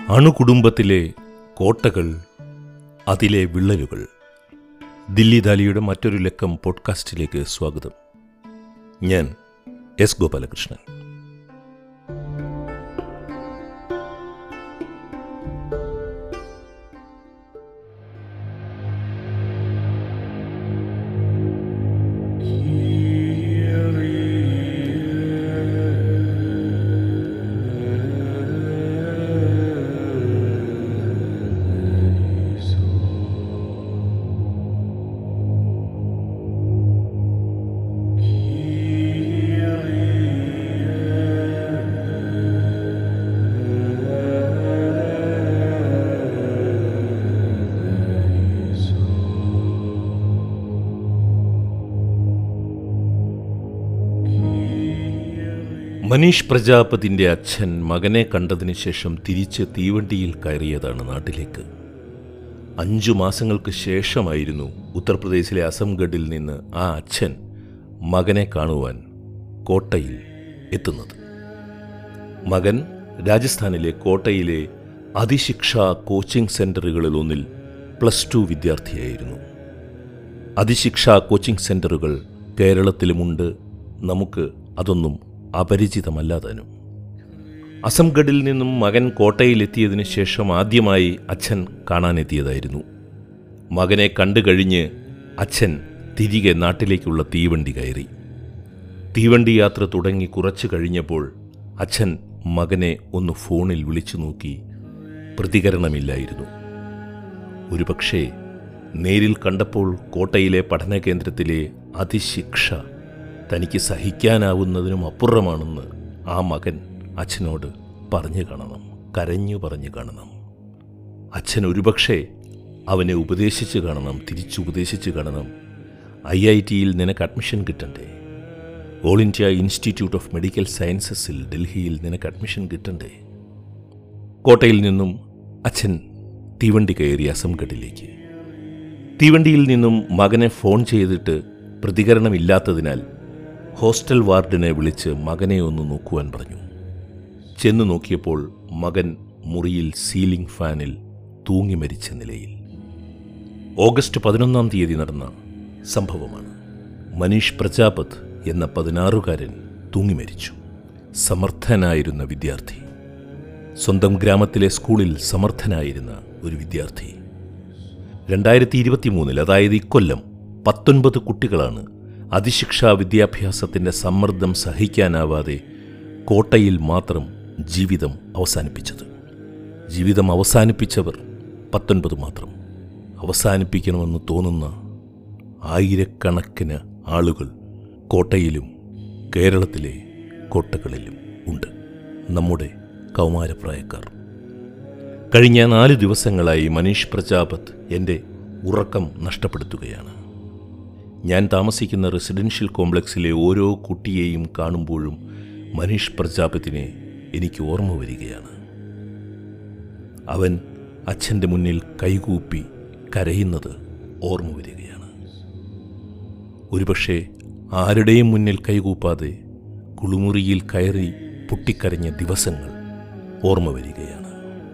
അണുകുടുംബത്തിലെ കോട്ടകൾ അതിലെ വിള്ളലുകൾ ദില്ലി ദാലിയുടെ മറ്റൊരു ലക്കം പോഡ്കാസ്റ്റിലേക്ക് സ്വാഗതം ഞാൻ എസ് ഗോപാലകൃഷ്ണൻ മനീഷ് പ്രജാപതിൻ്റെ അച്ഛൻ മകനെ കണ്ടതിന് ശേഷം തിരിച്ച് തീവണ്ടിയിൽ കയറിയതാണ് നാട്ടിലേക്ക് അഞ്ചു മാസങ്ങൾക്ക് ശേഷമായിരുന്നു ഉത്തർപ്രദേശിലെ അസംഗഡിൽ നിന്ന് ആ അച്ഛൻ മകനെ കാണുവാൻ കോട്ടയിൽ എത്തുന്നത് മകൻ രാജസ്ഥാനിലെ കോട്ടയിലെ അതിശിക്ഷാ കോച്ചിംഗ് സെൻ്ററുകളിൽ ഒന്നിൽ പ്ലസ് ടു വിദ്യാർത്ഥിയായിരുന്നു അതിശിക്ഷാ കോച്ചിംഗ് സെൻ്ററുകൾ കേരളത്തിലുമുണ്ട് നമുക്ക് അതൊന്നും അപരിചിതമല്ല താനും അസംഗഡിൽ നിന്നും മകൻ കോട്ടയിലെത്തിയതിനു ശേഷം ആദ്യമായി അച്ഛൻ കാണാനെത്തിയതായിരുന്നു മകനെ കണ്ടു കഴിഞ്ഞ് അച്ഛൻ തിരികെ നാട്ടിലേക്കുള്ള തീവണ്ടി കയറി തീവണ്ടി യാത്ര തുടങ്ങി കുറച്ചു കഴിഞ്ഞപ്പോൾ അച്ഛൻ മകനെ ഒന്ന് ഫോണിൽ വിളിച്ചു നോക്കി പ്രതികരണമില്ലായിരുന്നു ഒരുപക്ഷേ നേരിൽ കണ്ടപ്പോൾ കോട്ടയിലെ പഠന കേന്ദ്രത്തിലെ അതിശിക്ഷ തനിക്ക് സഹിക്കാനാവുന്നതിനും അപ്പുറമാണെന്ന് ആ മകൻ അച്ഛനോട് പറഞ്ഞു കാണണം കരഞ്ഞു പറഞ്ഞു കാണണം അച്ഛൻ ഒരുപക്ഷെ അവനെ ഉപദേശിച്ച് കാണണം തിരിച്ചുപദേശിച്ച് കാണണം ഐ ഐ ടിയിൽ നിനക്ക് അഡ്മിഷൻ കിട്ടണ്ടേ all India institute of medical സയൻസസിൽ ഡൽഹിയിൽ നിനക്ക് അഡ്മിഷൻ കിട്ടണ്ടേ കോട്ടയിൽ നിന്നും അച്ഛൻ തീവണ്ടി കയറി അസംഗഡിലേക്ക് തീവണ്ടിയിൽ നിന്നും മകനെ ഫോൺ ചെയ്തിട്ട് പ്രതികരണമില്ലാത്തതിനാൽ ഹോസ്റ്റൽ വാർഡിനെ വിളിച്ച് മകനെ ഒന്ന് നോക്കുവാൻ പറഞ്ഞു ചെന്ന് നോക്കിയപ്പോൾ മകൻ മുറിയിൽ സീലിംഗ് ഫാനിൽ തൂങ്ങി മരിച്ച നിലയിൽ ഓഗസ്റ്റ് പതിനൊന്നാം തീയതി നടന്ന സംഭവമാണ് മനീഷ് പ്രജാപത് എന്ന പതിനാറുകാരൻ തൂങ്ങി മരിച്ചു സമർത്ഥനായിരുന്ന വിദ്യാർത്ഥി സ്വന്തം ഗ്രാമത്തിലെ സ്കൂളിൽ സമർത്ഥനായിരുന്ന ഒരു വിദ്യാർത്ഥി രണ്ടായിരത്തി ഇരുപത്തി മൂന്നിൽ അതായത് ഇക്കൊല്ലം പത്തൊൻപത് കുട്ടികളാണ് അതിശിക്ഷാ വിദ്യാഭ്യാസത്തിൻ്റെ സമ്മർദ്ദം സഹിക്കാനാവാതെ കോട്ടയിൽ മാത്രം ജീവിതം അവസാനിപ്പിച്ചത് ജീവിതം അവസാനിപ്പിച്ചവർ പത്തൊൻപത് മാത്രം അവസാനിപ്പിക്കണമെന്ന് തോന്നുന്ന ആയിരക്കണക്കിന് ആളുകൾ കോട്ടയിലും കേരളത്തിലെ കോട്ടകളിലും ഉണ്ട് നമ്മുടെ കൗമാരപ്രായക്കാർ കഴിഞ്ഞ നാല് ദിവസങ്ങളായി മനീഷ് പ്രജാപത് എൻ്റെ ഉറക്കം നഷ്ടപ്പെടുത്തുകയാണ് ഞാൻ താമസിക്കുന്ന റെസിഡൻഷ്യൽ കോംപ്ലക്സിലെ ഓരോ കുട്ടിയെയും കാണുമ്പോഴും മനീഷ് പ്രജാപതിനെ എനിക്ക് ഓർമ്മ വരികയാണ് അവൻ അച്ഛൻ്റെ മുന്നിൽ കൈകൂപ്പി കരയുന്നത് ഓർമ്മ വരികയാണ് ഒരുപക്ഷെ ആരുടെയും മുന്നിൽ കൈകൂപ്പാതെ കുളിമുറിയിൽ കയറി പൊട്ടിക്കരഞ്ഞ ദിവസങ്ങൾ ഓർമ്മ വരികയാണ്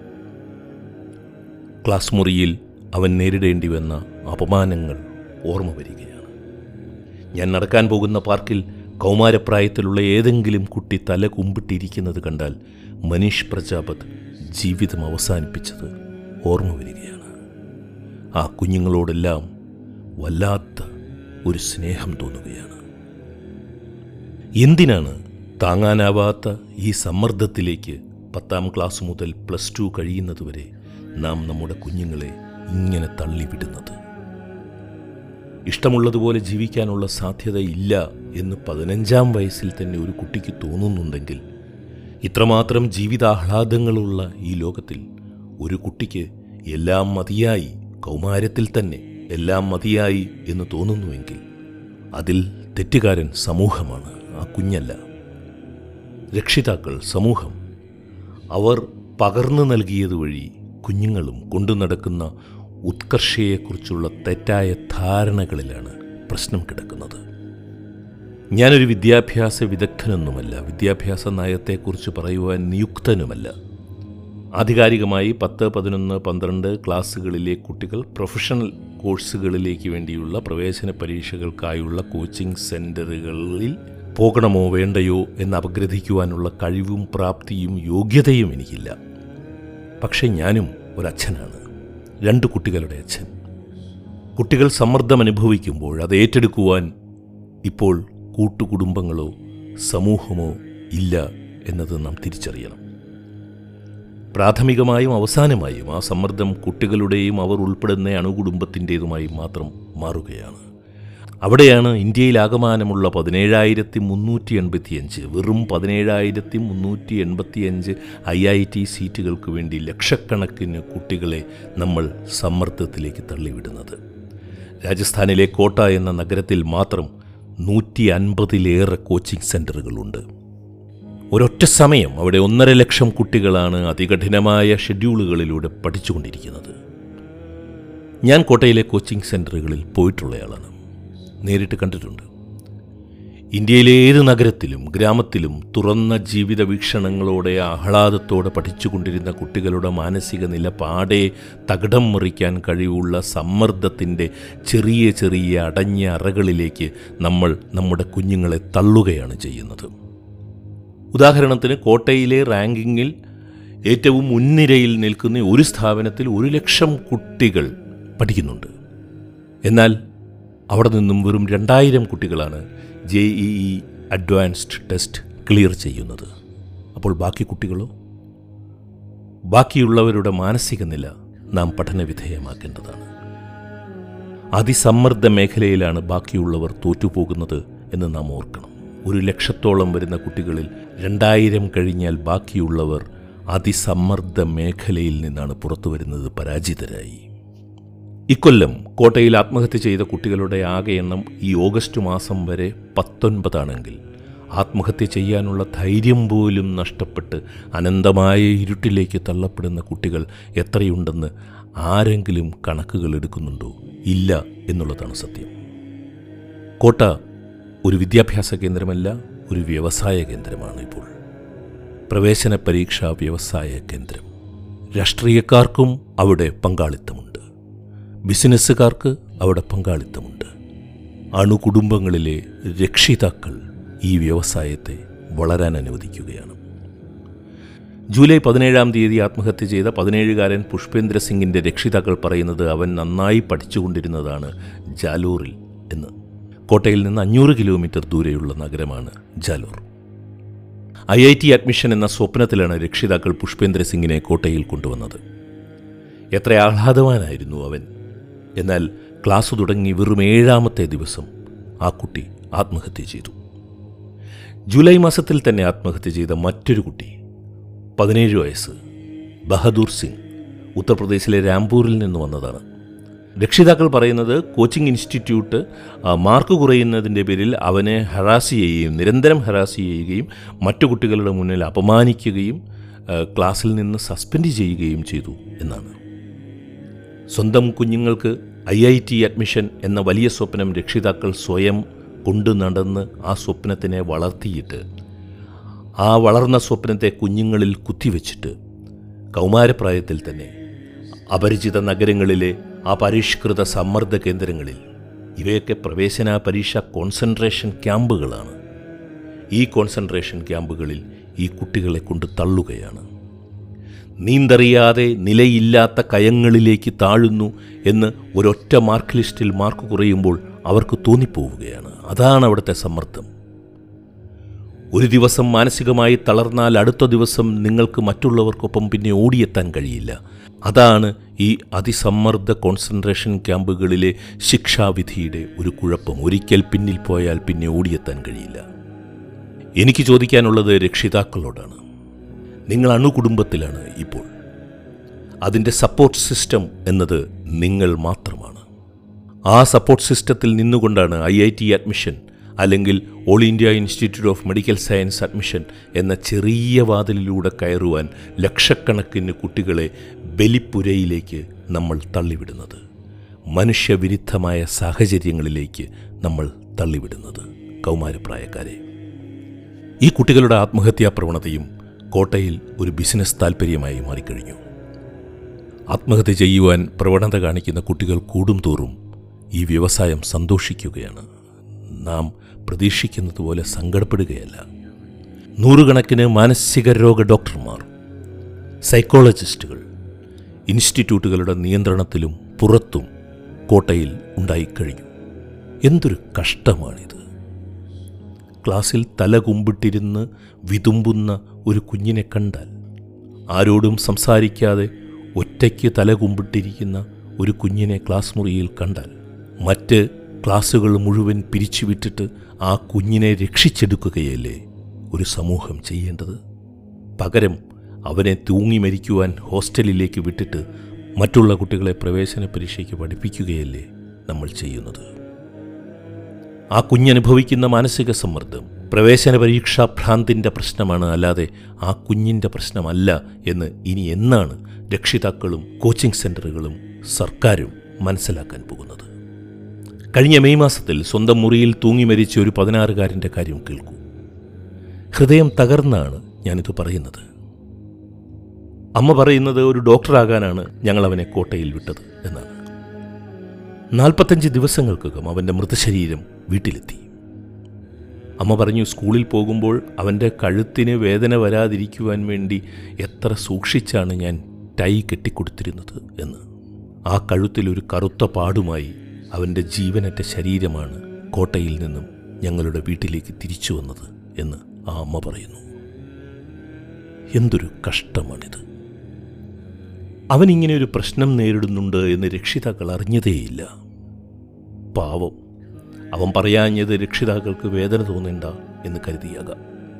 ക്ലാസ് മുറിയിൽ അവൻ നേരിടേണ്ടി വന്ന അപമാനങ്ങൾ ഓർമ്മ വരികയാണ് ഞാൻ നടക്കാൻ പോകുന്ന പാർക്കിൽ കൗമാരപ്രായത്തിലുള്ള ഏതെങ്കിലും കുട്ടി തല കുമ്പിട്ടിരിക്കുന്നത് കണ്ടാൽ മനീഷ് പ്രജാപത് ജീവിതം അവസാനിപ്പിച്ചത് ഓർമ്മ വരികയാണ് ആ കുഞ്ഞുങ്ങളോടെല്ലാം വല്ലാത്ത ഒരു സ്നേഹം തോന്നുകയാണ് എന്തിനാണ് താങ്ങാനാവാത്ത ഈ സമ്മർദ്ദത്തിലേക്ക് പത്താം ക്ലാസ് മുതൽ പ്ലസ് ടു കഴിയുന്നതുവരെ നാം നമ്മുടെ കുഞ്ഞുങ്ങളെ ഇങ്ങനെ തള്ളിവിടുന്നത് ഇഷ്ടമുള്ളതുപോലെ ജീവിക്കാനുള്ള സാധ്യത ഇല്ല എന്ന് പതിനഞ്ചാം വയസ്സിൽ തന്നെ ഒരു കുട്ടിക്ക് തോന്നുന്നുണ്ടെങ്കിൽ ഇത്രമാത്രം ജീവിതാഹ്ലാദങ്ങളുള്ള ഈ ലോകത്തിൽ ഒരു കുട്ടിക്ക് എല്ലാം മതിയായി കൗമാരത്തിൽ തന്നെ എല്ലാം മതിയായി എന്ന് തോന്നുന്നുവെങ്കിൽ അതിൽ തെറ്റുകാരൻ സമൂഹമാണ് ആ കുഞ്ഞല്ല രക്ഷിതാക്കൾ സമൂഹം അവർ പകർന്നു നൽകിയത് വഴി കുഞ്ഞുങ്ങളും കൊണ്ടു നടക്കുന്ന ഉത്കർഷയെക്കുറിച്ചുള്ള തെറ്റായ ധാരണകളിലാണ് പ്രശ്നം കിടക്കുന്നത് ഞാനൊരു വിദ്യാഭ്യാസ വിദഗ്ധനൊന്നുമല്ല വിദ്യാഭ്യാസ നയത്തെക്കുറിച്ച് പറയുവാൻ നിയുക്തനുമല്ല ആധികാരികമായി പത്ത് പതിനൊന്ന് പന്ത്രണ്ട് ക്ലാസ്സുകളിലെ കുട്ടികൾ പ്രൊഫഷണൽ കോഴ്സുകളിലേക്ക് വേണ്ടിയുള്ള പ്രവേശന പരീക്ഷകൾക്കായുള്ള കോച്ചിംഗ് സെൻ്ററുകളിൽ പോകണമോ വേണ്ടയോ എന്ന് അപഗ്രഥിക്കുവാനുള്ള കഴിവും പ്രാപ്തിയും യോഗ്യതയും എനിക്കില്ല പക്ഷേ ഞാനും ഒരച്ഛനാണ് രണ്ട് കുട്ടികളുടെ അച്ഛൻ കുട്ടികൾ സമ്മർദ്ദം അനുഭവിക്കുമ്പോൾ അത് ഏറ്റെടുക്കുവാൻ ഇപ്പോൾ കൂട്ടുകുടുംബങ്ങളോ സമൂഹമോ ഇല്ല എന്നത് നാം തിരിച്ചറിയണം പ്രാഥമികമായും അവസാനമായും ആ സമ്മർദ്ദം കുട്ടികളുടെയും അവർ ഉൾപ്പെടുന്ന അണുകുടുംബത്തിൻ്റേതുമായി മാത്രം മാറുകയാണ് അവിടെയാണ് ഇന്ത്യയിലാകമാനമുള്ള പതിനേഴായിരത്തി മുന്നൂറ്റി എൺപത്തിയഞ്ച് വെറും പതിനേഴായിരത്തി മുന്നൂറ്റി എൺപത്തിയഞ്ച് ഐ ഐ ടി സീറ്റുകൾക്ക് വേണ്ടി ലക്ഷക്കണക്കിന് കുട്ടികളെ നമ്മൾ സമ്മർദ്ദത്തിലേക്ക് തള്ളിവിടുന്നത് രാജസ്ഥാനിലെ കോട്ട എന്ന നഗരത്തിൽ മാത്രം നൂറ്റി അൻപതിലേറെ കോച്ചിംഗ് സെൻ്ററുകളുണ്ട് ഒരൊറ്റ സമയം അവിടെ ഒന്നര ലക്ഷം കുട്ടികളാണ് അതികഠിനമായ ഷെഡ്യൂളുകളിലൂടെ പഠിച്ചുകൊണ്ടിരിക്കുന്നത് ഞാൻ കോട്ടയിലെ കോച്ചിംഗ് സെൻ്ററുകളിൽ പോയിട്ടുള്ളയാളാണ് നേരിട്ട് കണ്ടിട്ടുണ്ട് ഇന്ത്യയിലെ ഏത് നഗരത്തിലും ഗ്രാമത്തിലും തുറന്ന ജീവിത വീക്ഷണങ്ങളോടെ ആഹ്ലാദത്തോടെ പഠിച്ചുകൊണ്ടിരുന്ന കുട്ടികളുടെ മാനസിക നില പാടെ തകിടം മറിക്കാൻ കഴിവുള്ള സമ്മർദ്ദത്തിൻ്റെ ചെറിയ ചെറിയ അടഞ്ഞ അറകളിലേക്ക് നമ്മൾ നമ്മുടെ കുഞ്ഞുങ്ങളെ തള്ളുകയാണ് ചെയ്യുന്നത് ഉദാഹരണത്തിന് കോട്ടയിലെ റാങ്കിങ്ങിൽ ഏറ്റവും മുൻനിരയിൽ നിൽക്കുന്ന ഒരു സ്ഥാപനത്തിൽ ഒരു ലക്ഷം കുട്ടികൾ പഠിക്കുന്നുണ്ട് എന്നാൽ അവിടെ നിന്നും വെറും രണ്ടായിരം കുട്ടികളാണ് J E E advanced test clear ചെയ്യുന്നത് അപ്പോൾ ബാക്കി കുട്ടികളോ ബാക്കിയുള്ളവരുടെ മാനസിക നില നാം പഠനവിധേയമാക്കേണ്ടതാണ് അതിസമ്മർദ്ദ മേഖലയിലാണ് ബാക്കിയുള്ളവർ തോറ്റുപോകുന്നത് എന്ന് നാം ഓർക്കണം ഒരു ലക്ഷത്തോളം വരുന്ന കുട്ടികളിൽ രണ്ടായിരം കഴിഞ്ഞാൽ ബാക്കിയുള്ളവർ അതിസമ്മർദ്ദ മേഖലയിൽ നിന്നാണ് പുറത്തു വരുന്നത് പരാജിതരായി ഇക്കൊല്ലം കോട്ടയിൽ ആത്മഹത്യ ചെയ്ത കുട്ടികളുടെ ആകെ എണ്ണം ഈ ഓഗസ്റ്റ് മാസം വരെ പത്തൊൻപതാണെങ്കിൽ ആത്മഹത്യ ചെയ്യാനുള്ള ധൈര്യം പോലും നഷ്ടപ്പെട്ട് അനന്തമായ ഇരുട്ടിലേക്ക് തള്ളപ്പെടുന്ന കുട്ടികൾ എത്രയുണ്ടെന്ന് ആരെങ്കിലും കണക്കുകൾ എടുക്കുന്നുണ്ടോ ഇല്ല എന്നുള്ളതാണ് സത്യം കോട്ട ഒരു വിദ്യാഭ്യാസ കേന്ദ്രമല്ല ഒരു വ്യവസായ കേന്ദ്രമാണ് ഇപ്പോൾ പ്രവേശന പരീക്ഷാ വ്യവസായ കേന്ദ്രം രാഷ്ട്രീയക്കാർക്കും അവിടെ പങ്കാളിത്തമുണ്ട് ബിസിനസ്സുകാർക്ക് അവിടെ പങ്കാളിത്തമുണ്ട് അണുകുടുംബങ്ങളിലെ രക്ഷിതാക്കൾ ഈ വ്യവസായത്തെ വളരാൻ അനുവദിക്കുകയാണ് ജൂലൈ പതിനേഴാം തീയതി ആത്മഹത്യ ചെയ്ത പതിനേഴുകാരൻ പുഷ്പേന്ദ്ര സിംഗിൻ്റെ രക്ഷിതാക്കൾ പറയുന്നത് അവൻ നന്നായി പഠിച്ചുകൊണ്ടിരുന്നതാണ് ജാലൂറിൽ എന്ന് കോട്ടയിൽ നിന്ന് അഞ്ഞൂറ് കിലോമീറ്റർ ദൂരെയുള്ള നഗരമാണ് Jalore I I T admission എന്ന സ്വപ്നത്തിലാണ് രക്ഷിതാക്കൾ പുഷ്പേന്ദ്ര സിംഗിനെ കോട്ടയിൽ കൊണ്ടുവന്നത് എത്ര ആഹ്ലാദവാനായിരുന്നു അവൻ എന്നാൽ ക്ലാസ് തുടങ്ങി വെറും ഏഴാമത്തെ ദിവസം ആ കുട്ടി ആത്മഹത്യ ചെയ്തു ജൂലൈ മാസത്തിൽ തന്നെ ആത്മഹത്യ ചെയ്ത മറ്റൊരു കുട്ടി പതിനേഴ് വയസ്സ് ബഹദൂർ സിംഗ് ഉത്തർപ്രദേശിലെ രാംപൂരിൽ നിന്ന് വന്നതാണ് രക്ഷിതാക്കൾ പറയുന്നത് കോച്ചിങ് ഇൻസ്റ്റിറ്റ്യൂട്ട് ആ, മാർക്ക് കുറയുന്നതിൻ്റെ പേരിൽ അവനെ ഹറാസ് ചെയ്യുകയും നിരന്തരം ഹറാസ് ചെയ്യുകയും മറ്റു കുട്ടികളുടെ മുന്നിൽ അപമാനിക്കുകയും ആ, ക്ലാസ്സിൽ നിന്ന് സസ്പെൻഡ് ചെയ്യുകയും ചെയ്തു എന്നാണ് സ്വന്തം കുഞ്ഞുങ്ങൾക്ക് ഐ ഐ ടി അഡ്മിഷൻ എന്ന വലിയ സ്വപ്നം രക്ഷിതാക്കൾ സ്വയം കൊണ്ടു നടന്ന് ആ സ്വപ്നത്തിനെ വളർത്തിയിട്ട് ആ വളർന്ന സ്വപ്നത്തെ കുഞ്ഞുങ്ങളിൽ കുത്തിവെച്ചിട്ട് കൗമാരപ്രായത്തിൽ തന്നെ അപരിചിത നഗരങ്ങളിലെ ആ പരിഷ്കൃത സമ്മർദ്ദ കേന്ദ്രങ്ങളിൽ ഇവയൊക്കെ പ്രവേശന പരീക്ഷ കോൺസെൻട്രേഷൻ ക്യാമ്പുകളാണ് ഈ കോൺസെൻട്രേഷൻ ക്യാമ്പുകളിൽ ഈ കുട്ടികളെ കൊണ്ട് തള്ളുകയാണ് നീന്തറിയാതെ നിലയില്ലാത്ത കയങ്ങളിലേക്ക് താഴുന്നു എന്ന് ഒരൊറ്റ മാർക്ക് ലിസ്റ്റിൽ മാർക്ക് കുറയുമ്പോൾ അവർക്ക് തോന്നിപ്പോവുകയാണ് അതാണ് അവിടുത്തെ സമ്മർദ്ദം ഒരു ദിവസം മാനസികമായി തളർന്നാൽ അടുത്ത ദിവസം നിങ്ങൾക്ക് മറ്റുള്ളവർക്കൊപ്പം പിന്നെ ഓടിയെത്താൻ കഴിയില്ല അതാണ് ഈ അതിസമ്മർദ്ദ കോൺസെൻട്രേഷൻ ക്യാമ്പുകളിലെ ശിക്ഷാവിധിയുടെ ഒരു കുഴപ്പം ഒരിക്കൽ പിന്നിൽ പോയാൽ പിന്നെ ഓടിയെത്താൻ കഴിയില്ല എനിക്ക് ചോദിക്കാനുള്ളത് രക്ഷിതാക്കളോടാണ് നിങ്ങൾ അണുകുടുംബത്തിലാണ് ഇപ്പോൾ അതിൻ്റെ സപ്പോർട്ട് സിസ്റ്റം എന്നത് നിങ്ങൾ മാത്രമാണ് ആ സപ്പോർട്ട് സിസ്റ്റത്തിൽ നിന്നുകൊണ്ടാണ് ഐ ഐ ടി അഡ്മിഷൻ അല്ലെങ്കിൽ all India institute of medical science admission എന്ന ചെറിയ വാതിലിലൂടെ കയറുവാൻ ലക്ഷക്കണക്കിന് കുട്ടികളെ ബലിപ്പുരയിലേക്ക് നമ്മൾ തള്ളിവിടുന്നത് മനുഷ്യവിരുദ്ധമായ സാഹചര്യങ്ങളിലേക്ക് നമ്മൾ തള്ളിവിടുന്നത് കൗമാരപ്രായക്കാരെ ഈ കുട്ടികളുടെ ആത്മഹത്യാ പ്രവണതയും കോട്ടയിൽ ഒരു ബിസിനസ് താൽപ്പര്യമായി മാറിക്കഴിഞ്ഞു ആത്മഹത്യ ചെയ്യുവാൻ പ്രവണത കാണിക്കുന്ന കുട്ടികൾ കൂടും തോറും ഈ വ്യവസായം സന്തോഷിക്കുകയാണ് നാം പ്രതീക്ഷിക്കുന്നത് പോലെ സങ്കടപ്പെടുകയല്ല നൂറുകണക്കിന് മാനസിക രോഗ ഡോക്ടർമാർ സൈക്കോളജിസ്റ്റുകൾ ഇൻസ്റ്റിറ്റ്യൂട്ടുകളുടെ നിയന്ത്രണത്തിലും പുറത്തും കോട്ടയിൽ ഉണ്ടായിക്കഴിഞ്ഞു എന്തൊരു കഷ്ടമാണിത് ക്ലാസ്സിൽ തല കുമ്പിട്ടിരുന്ന് വിതുമ്പുന്ന ഒരു കുഞ്ഞിനെ കണ്ടാൽ ആരോടും സംസാരിക്കാതെ ഒറ്റയ്ക്ക് തല കുമ്പിട്ടിരിക്കുന്ന ഒരു കുഞ്ഞിനെ ക്ലാസ് മുറിയിൽ കണ്ടാൽ മറ്റ് ക്ലാസ്സുകൾ മുഴുവൻ പിരിച്ചുവിട്ടിട്ട് ആ കുഞ്ഞിനെ രക്ഷിച്ചെടുക്കുകയല്ലേ ഒരു സമൂഹം ചെയ്യേണ്ടത് പകരം അവനെ തൂങ്ങി മരിക്കുവാൻ ഹോസ്റ്റലിലേക്ക് വിട്ടിട്ട് മറ്റുള്ള കുട്ടികളെ പ്രവേശന പരീക്ഷയ്ക്ക് പഠിപ്പിക്കുകയല്ലേ നമ്മൾ ചെയ്യുന്നത് ആ കുഞ്ഞനുഭവിക്കുന്ന മാനസിക സമ്മർദ്ദം പ്രവേശന പരീക്ഷാ ഭ്രാന്തിൻ്റെ പ്രശ്നമാണ് അല്ലാതെ ആ കുഞ്ഞിൻ്റെ പ്രശ്നമല്ല എന്ന് ഇനി എന്നാണ് രക്ഷിതാക്കളും കോച്ചിംഗ് സെൻ്ററുകളും സർക്കാരും മനസ്സിലാക്കാൻ പോകുന്നത് കഴിഞ്ഞ മെയ് മാസത്തിൽ സ്വന്തം മുറിയിൽ തൂങ്ങി മരിച്ച ഒരു പതിനാറുകാരൻ്റെ കാര്യം കേൾക്കൂ ഹൃദയം തകർന്നാണ് ഞാനിത് പറയുന്നത് അമ്മ പറയുന്നത് ഒരു ഡോക്ടറാകാനാണ് ഞങ്ങൾ അവനെ കോട്ടയിൽ വിട്ടത് എന്നാണ് നാൽപ്പത്തഞ്ച് ദിവസങ്ങൾക്കകം അവൻ്റെ മൃതശരീരം വീട്ടിലെത്തി അമ്മ പറഞ്ഞു സ്കൂളിൽ പോകുമ്പോൾ അവൻ്റെ കഴുത്തിന് വേദന വരാതിരിക്കുവാൻ വേണ്ടി എത്ര സൂക്ഷിച്ചാണ് ഞാൻ ടൈ കെട്ടിക്കൊടുത്തിരുന്നത് എന്ന് ആ കഴുത്തിൽ ഒരു കറുത്ത പാടുമായി അവൻ്റെ ജീവനറ്റ ശരീരമാണ് കോട്ടയിൽ നിന്നും ഞങ്ങളുടെ വീട്ടിലേക്ക് തിരിച്ചു വന്നത് എന്ന് ആ അമ്മ പറയുന്നു എന്തൊരു കഷ്ടമാണിത് അവൻ ഇങ്ങനെ ഒരു പ്രശ്നം നേരിടുന്നുണ്ട് എന്ന് രക്ഷിതാക്കൾ അറിഞ്ഞതേയില്ല പാവം അവൻ പറയാഞ്ഞത് രക്ഷിതാക്കൾക്ക് വേദന തോന്നേണ്ട എന്ന് കരുതിയാകാം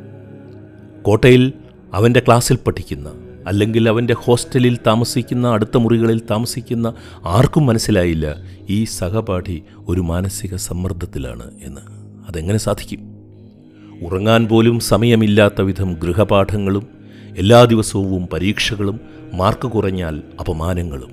കോട്ടയിൽ അവൻ്റെ ക്ലാസ്സിൽ പഠിക്കുന്ന അല്ലെങ്കിൽ അവൻ്റെ ഹോസ്റ്റലിൽ താമസിക്കുന്ന അടുത്ത മുറികളിൽ താമസിക്കുന്ന ആർക്കും മനസ്സിലായില്ല ഈ സഹപാഠി ഒരു മാനസിക സമ്മർദ്ദത്തിലാണ് എന്ന് അതെങ്ങനെ സാധിക്കും ഉറങ്ങാൻ പോലും സമയമില്ലാത്ത വിധം ഗൃഹപാഠങ്ങളും എല്ലാ ദിവസവും പരീക്ഷകളും മാർക്ക് കുറഞ്ഞാൽ അപമാനങ്ങളും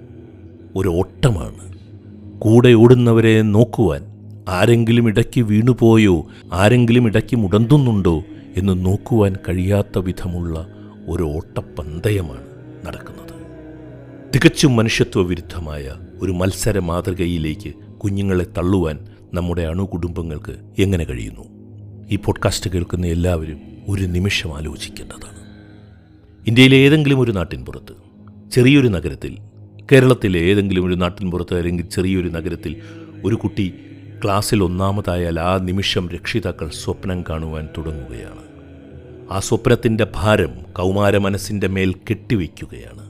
ഒരു ഓട്ടമാണ് കൂടെ ഓടുന്നവരെ നോക്കുവാൻ ആരെങ്കിലും ഇടയ്ക്ക് വീണുപോയോ ആരെങ്കിലും ഇടയ്ക്ക് മുടന്തുന്നുണ്ടോ എന്ന് നോക്കുവാൻ കഴിയാത്ത വിധമുള്ള ഒരു ഓട്ടപ്പന്തയമാണ് നടക്കുന്നത് തികച്ചും മനുഷ്യത്വ വിരുദ്ധമായ ഒരു മത്സര മാതൃകയിലേക്ക് കുഞ്ഞുങ്ങളെ തള്ളുവാൻ നമ്മുടെ അണുകുടുംബങ്ങൾക്ക് എങ്ങനെ കഴിയുന്നു ഈ പോഡ്കാസ്റ്റ് കേൾക്കുന്ന എല്ലാവരും ഒരു നിമിഷം ആലോചിക്കേണ്ടതാണ് ഇന്ത്യയിലെ ഏതെങ്കിലും ഒരു നാട്ടിൻ പുറത്ത് ചെറിയൊരു നഗരത്തിൽ കേരളത്തിലെ ഏതെങ്കിലും ഒരു നാട്ടിൻ പുറത്ത് അല്ലെങ്കിൽ ചെറിയൊരു നഗരത്തിൽ ഒരു കുട്ടി ക്ലാസ്സിൽ ഒന്നാമതായാൽ ആ നിമിഷം രക്ഷിതാക്കൾ സ്വപ്നം കാണുവാൻ തുടങ്ങുകയാണ് ആ സ്വപ്നത്തിൻ്റെ ഭാരം കൗമാര മനസ്സിൻ്റെ മേൽ കെട്ടിവയ്ക്കുകയാണ്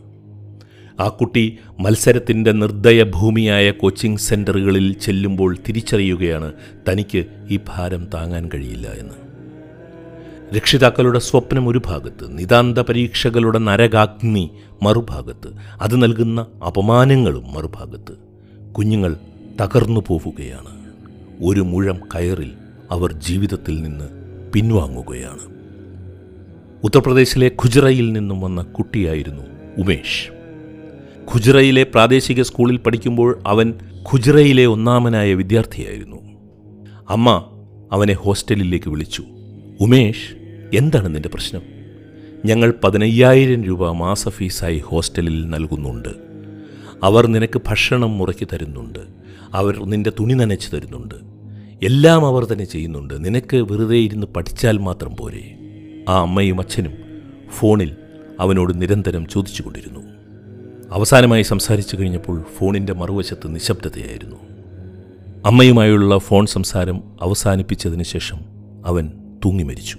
ആ കുട്ടി മത്സരത്തിൻ്റെ നിർദ്ദയ ഭൂമിയായ കോച്ചിംഗ് സെൻ്ററുകളിൽ ചെല്ലുമ്പോൾ തിരിച്ചറിയുകയാണ് തനിക്ക് ഈ ഭാരം താങ്ങാൻ കഴിയില്ല എന്ന് രക്ഷിതാക്കളുടെ സ്വപ്നം ഒരു ഭാഗത്ത് നിതാന്ത പരീക്ഷകളുടെ നരകാഗ്നി മറുഭാഗത്ത് അത് നൽകുന്ന അപമാനങ്ങളും മറുഭാഗത്ത് കുഞ്ഞുങ്ങൾ തകർന്നു പോവുകയാണ് ഒരു മുഴം കയറിൽ അവർ ജീവിതത്തിൽ നിന്ന് പിൻവാങ്ങുകയാണ് ഉത്തർപ്രദേശിലെ ഖുജറയിൽ നിന്നും വന്ന കുട്ടിയായിരുന്നു ഉമേഷ് ഖുജറയിലെ പ്രാദേശിക സ്കൂളിൽ പഠിക്കുമ്പോൾ അവൻ ഖുജറയിലെ ഒന്നാമനായ വിദ്യാർത്ഥിയായിരുന്നു അമ്മ അവനെ ഹോസ്റ്റലിലേക്ക് വിളിച്ചു ഉമേഷ് എന്താണ് നിന്റെ പ്രശ്നം ഞങ്ങൾ പതിനയ്യായിരം രൂപ മാസ ഫീസായി ഹോസ്റ്റലിൽ നൽകുന്നുണ്ട് അവർ നിനക്ക് ഭക്ഷണം മുറക്കി തരുന്നുണ്ട് അവർ നിന്റെ തുണി നനച്ച് തരുന്നുണ്ട് എല്ലാം അവർ തന്നെ ചെയ്യുന്നുണ്ട് നിനക്ക് വെറുതെ ഇരുന്ന് പഠിച്ചാൽ മാത്രം പോരെ ആ അമ്മയും അച്ഛനും ഫോണിൽ അവനോട് നിരന്തരം ചോദിച്ചുകൊണ്ടിരുന്നു അവസാനമായി സംസാരിച്ചു കഴിഞ്ഞപ്പോൾ ഫോണിൻ്റെ മറുവശത്ത് നിശബ്ദതയായിരുന്നു അമ്മയുമായുള്ള ഫോൺ സംസാരം അവസാനിപ്പിച്ചതിന് ശേഷം അവൻ തൂങ്ങി മരിച്ചു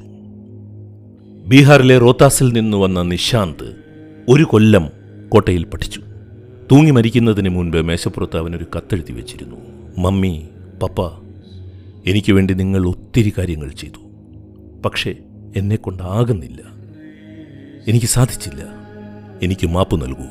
ബീഹാറിലെ റോത്താസിൽ നിന്ന് വന്ന നിശാന്ത് ഒരു കൊല്ലം കോട്ടയിൽ പഠിച്ചു തൂങ്ങി മരിക്കുന്നതിന് മുൻപ് മേശപ്പുറത്ത് അവനൊരു കത്തെഴുതി വെച്ചിരുന്നു മമ്മി പപ്പ എനിക്ക് വേണ്ടി നിങ്ങൾ ഒത്തിരി കാര്യങ്ങൾ ചെയ്തു പക്ഷേ എന്നെക്കൊണ്ടാകുന്നില്ല എനിക്ക് സാധിച്ചില്ല എനിക്ക് മാപ്പ് നൽകൂ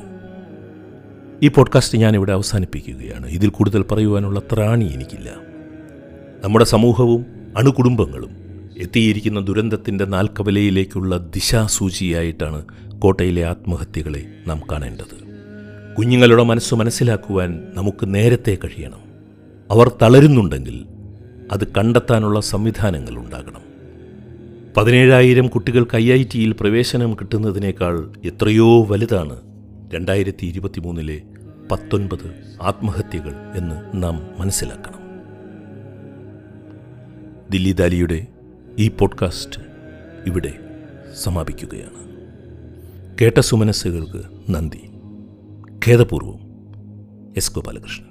ഈ പോഡ്കാസ്റ്റ് ഞാനിവിടെ അവസാനിപ്പിക്കുകയാണ് ഇതിൽ കൂടുതൽ പറയുവാനുള്ള ത്രാണി എനിക്കില്ല നമ്മുടെ സമൂഹവും അണുകുടുംബങ്ങളും എത്തിയിരിക്കുന്ന ദുരന്തത്തിൻ്റെ നാൽക്കവലയിലേക്കുള്ള ദിശാസൂചിയായിട്ടാണ് കോട്ടയിലെ ആത്മഹത്യകളെ നാം കാണേണ്ടത് കുഞ്ഞുങ്ങളുടെ മനസ്സ് മനസ്സിലാക്കുവാൻ നമുക്ക് നേരത്തെ കഴിയണം അവർ തളരുന്നുണ്ടെങ്കിൽ അത് കണ്ടെത്താനുള്ള സംവിധാനങ്ങൾ ഉണ്ടാകണം പതിനേഴായിരം കുട്ടികൾക്ക് ഐ ഐ ടിയിൽ പ്രവേശനം കിട്ടുന്നതിനേക്കാൾ എത്രയോ വലുതാണ് രണ്ടായിരത്തി ഇരുപത്തി മൂന്നിലെ പത്തൊൻപത് ആത്മഹത്യകൾ എന്ന് നാം മനസ്സിലാക്കണം ദില്ലി ദാലിയുടെ ഈ പോഡ്കാസ്റ്റ് ഇവിടെ സമാപിക്കുകയാണ് കേട്ട സുമനസ്സുകൾക്ക് നന്ദി ഖേദപൂർവം എസ് ഗോപാലകൃഷ്ണൻ